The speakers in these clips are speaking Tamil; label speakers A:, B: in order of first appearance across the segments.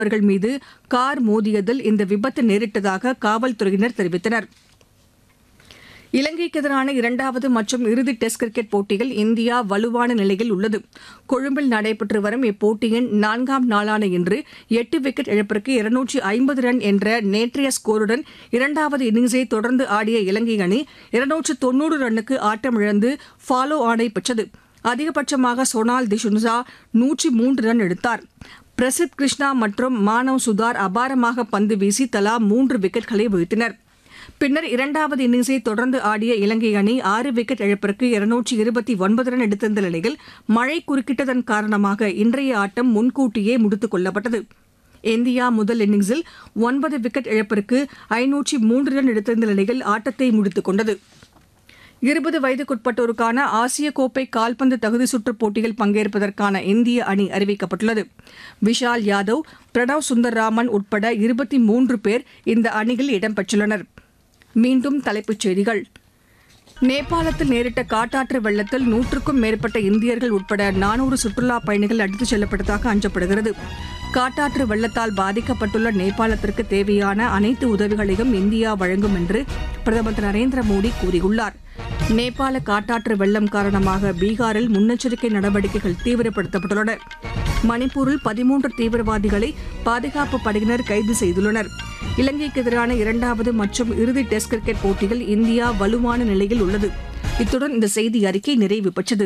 A: அவர்கள் மீது கார் மோதியதில் இந்த விபத்து நேரிட்டதாக காவல்துறையினர் தெரிவித்தனர் இலங்கைக்கு எதிரான இரண்டாவது மற்றும் இறுதி டெஸ்ட் கிரிக்கெட் போட்டியில் இந்தியா வலுவான நிலையில் உள்ளது கொழும்பில் நடைபெற்று வரும் இப்போட்டியின் நான்காம் நாளான இன்று எட்டு விக்கெட் இழப்பிற்கு இருநூற்றி ஐம்பது ரன் என்ற நேற்றைய ஸ்கோருடன் இரண்டாவது இன்னிங்ஸை தொடர்ந்து ஆடிய இலங்கை அணி இருநூற்று தொன்னூறு ரன்னுக்கு ஆட்டமிழந்து ஃபாலோ ஆனை பெற்றது அதிகபட்சமாக சோனால் திஷுன்சா நூற்றி மூன்று ரன் எடுத்தார் பிரசித் கிருஷ்ணா மற்றும் மானவ் சுதார் அபாரமாக பந்து வீசி தலா மூன்று விக்கெட்களை வீழ்த்தினர் பின்னர் இரண்டாவது இன்னிங்ஸை தொடர்ந்து ஆடிய இலங்கை அணி ஆறு விக்கெட் இழப்பிற்கு இருநூற்றி இருபத்தி ஒன்பது ரன் எடுத்திருந்த நிலையில் மழை குறுக்கிட்டதன் காரணமாக இன்றைய ஆட்டம் முன்கூட்டியே முடித்துக் கொள்ளப்பட்டது இந்தியா முதல் இன்னிங்ஸில் ஒன்பது விக்கெட் இழப்பிற்கு ஐநூற்றி மூன்று ரன் எடுத்திருந்த நிலையில் ஆட்டத்தை முடித்துக் கொண்டது இருபது வயதுக்குட்பட்டோருக்கான ஆசிய கோப்பை கால்பந்து தகுதி சுற்றுப் போட்டியில் பங்கேற்பதற்கான இந்திய அணி அறிவிக்கப்பட்டுள்ளது விஷால் யாதவ் பிரணவ் சுந்தர்ராமன் உட்பட இருபத்தி மூன்று பேர் இந்த அணியில் இடம்பெற்றுள்ளனர் மீண்டும் தலைப்புச் செய்திகள் நேபாளத்தில் நேரிட்ட காட்டாற்று வெள்ளத்தில் நூற்றுக்கும் மேற்பட்ட இந்தியர்கள் உட்பட நானூறு சுற்றுலா பயணிகள் அடித்துச் செல்லப்பட்டதாக அஞ்சப்படுகிறது காட்டாற்று வெள்ளத்தால் பாதிக்கப்பட்டுள்ள நேபாளத்திற்கு தேவையான அனைத்து உதவிகளையும் இந்தியா வழங்கும் என்று பிரதமர் திரு நரேந்திர மோடி கூறியுள்ளார் நேபாள காட்டாற்று வெள்ளம் காரணமாக பீகாரில் முன்னெச்சரிக்கை நடவடிக்கைகள் தீவிரப்படுத்தப்பட்டுள்ளன மணிப்பூரில் பதிமூன்று தீவிரவாதிகளை பாதுகாப்பு படையினர் கைது செய்துள்ளனர் இலங்கைக்கு எதிரான இரண்டாவது மற்றும் இறுதி டெஸ்ட் கிரிக்கெட் போட்டியில் இந்தியா வலுவான நிலையில் உள்ளது இத்துடன் இந்த செய்தி அறிக்கை நிறைவு பெற்றது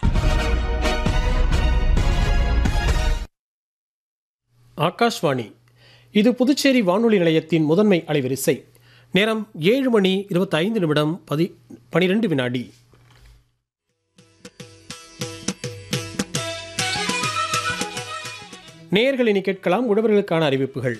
B: ஆகாஷ்வாணி இது புதுச்சேரி வானொலி நிலையத்தின் முதன்மை அலைவரிசை நேரம் ஏழு மணி இருபத்தைந்து நிமிடம் பதி பனிரெண்டு வினாடி நேயர்கள் இனி கேட்கலாம் உழவர்களுக்கான அறிவிப்புகள்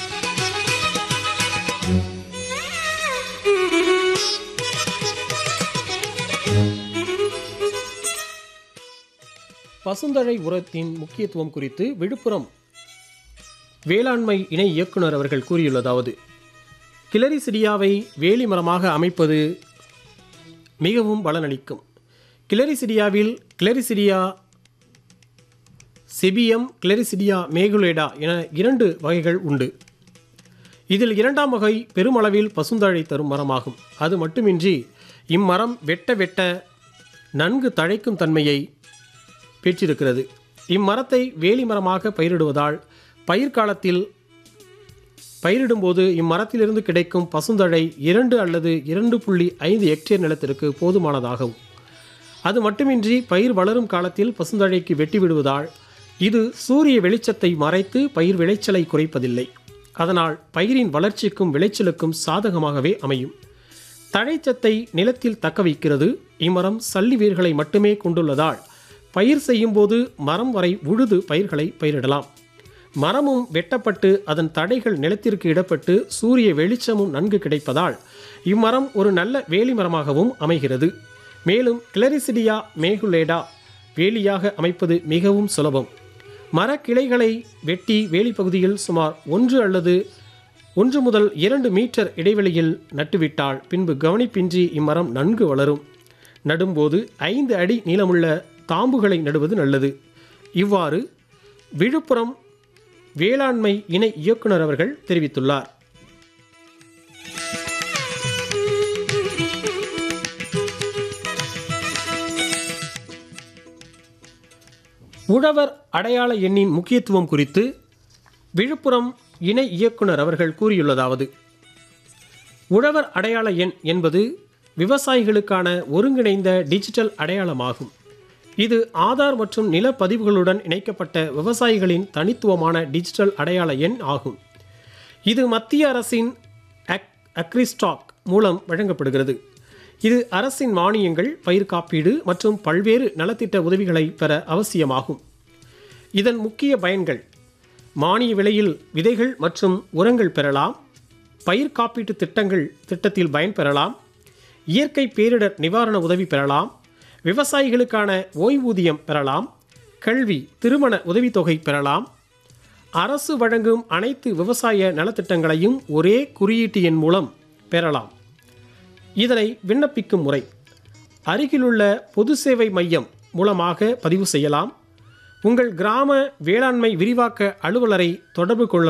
B: பசுந்தழை உரத்தின் முக்கியத்துவம் குறித்து விழுப்புரம் வேளாண்மை இணை இயக்குனர் அவர்கள் கூறியுள்ளதாவது கிளரிசிடியாவை வேலி மரமாக அமைப்பது மிகவும் பலனளிக்கும் கிளரிசிடியாவில் கிளரிசிடியா செபியம் கிளரிசிடியா மேகுலேடா என இரண்டு வகைகள் உண்டு இதில் இரண்டாம் வகை பெருமளவில் பசுந்தழை தரும் மரமாகும் அது மட்டுமின்றி இம்மரம் வெட்ட வெட்ட நன்கு தழைக்கும் தன்மையை பெற்றிருக்கிறது இம்மரத்தை வேலி மரமாக பயிரிடுவதால் பயிர்காலத்தில் பயிரிடும்போது இம்மரத்திலிருந்து கிடைக்கும் பசுந்தழை இரண்டு அல்லது இரண்டு புள்ளி ஐந்து ஹெக்டேர் நிலத்திற்கு போதுமானதாகும் அது மட்டுமின்றி பயிர் வளரும் காலத்தில் பசுந்தழைக்கு வெட்டி விடுவதால் இது சூரிய வெளிச்சத்தை மறைத்து பயிர் விளைச்சலை குறைப்பதில்லை அதனால் பயிரின் வளர்ச்சிக்கும் விளைச்சலுக்கும் சாதகமாகவே அமையும் தழைச்சத்தை நிலத்தில் தக்க வைக்கிறது இம்மரம் சல்லி வேர்களை மட்டுமே கொண்டுள்ளதால் பயிர் செய்யும்போது மரம் வரை உழுது பயிர்களை பயிரிடலாம் மரமும் வெட்டப்பட்டு அதன் தடைகள் நிலத்திற்கு இடப்பட்டு சூரிய வெளிச்சமும் நன்கு கிடைப்பதால் இம்மரம் ஒரு நல்ல வேலி மரமாகவும் அமைகிறது மேலும் கிளரிசிடியா மேகுலேடா வேலியாக அமைப்பது மிகவும் சுலபம் மரக்கிளைகளை வெட்டி வேலி பகுதியில் சுமார் ஒன்று அல்லது ஒன்று முதல் இரண்டு மீட்டர் இடைவெளியில் நட்டுவிட்டால் பின்பு கவனிப்பின்றி இம்மரம் நன்கு வளரும் நடும்போது ஐந்து அடி நீளமுள்ள தாம்புகளை நடுவது நல்லது இவ்வாறு விழுப்புரம் வேளாண்மை இணை இயக்குனர் அவர்கள் தெரிவித்துள்ளார் உழவர் அடையாள எண்ணின் முக்கியத்துவம் குறித்து விழுப்புரம் இணை இயக்குனர் அவர்கள் கூறியுள்ளதாவது உழவர் அடையாள எண் என்பது விவசாயிகளுக்கான ஒருங்கிணைந்த டிஜிட்டல் அடையாளமாகும் இது ஆதார் மற்றும் நிலப்பதிவுகளுடன் இணைக்கப்பட்ட விவசாயிகளின் தனித்துவமான டிஜிட்டல் அடையாள எண் ஆகும் இது மத்திய அரசின் அக் அக்ரிஸ்டாக் மூலம் வழங்கப்படுகிறது இது அரசின் மானியங்கள் பயிர் காப்பீடு மற்றும் பல்வேறு நலத்திட்ட உதவிகளை பெற அவசியமாகும் இதன் முக்கிய பயன்கள் மானிய விலையில் விதைகள் மற்றும் உரங்கள் பெறலாம் பயிர் காப்பீட்டு திட்டங்கள் திட்டத்தில் பயன்பெறலாம் இயற்கை பேரிடர் நிவாரண உதவி பெறலாம் விவசாயிகளுக்கான ஓய்வூதியம் பெறலாம் கல்வி திருமண உதவித்தொகை பெறலாம் அரசு வழங்கும் அனைத்து விவசாய நலத்திட்டங்களையும் ஒரே குறியீட்டு எண் மூலம் பெறலாம் இதனை விண்ணப்பிக்கும் முறை அருகிலுள்ள பொது சேவை மையம் மூலமாக பதிவு செய்யலாம் உங்கள் கிராம வேளாண்மை விரிவாக்க அலுவலரை தொடர்பு கொள்ள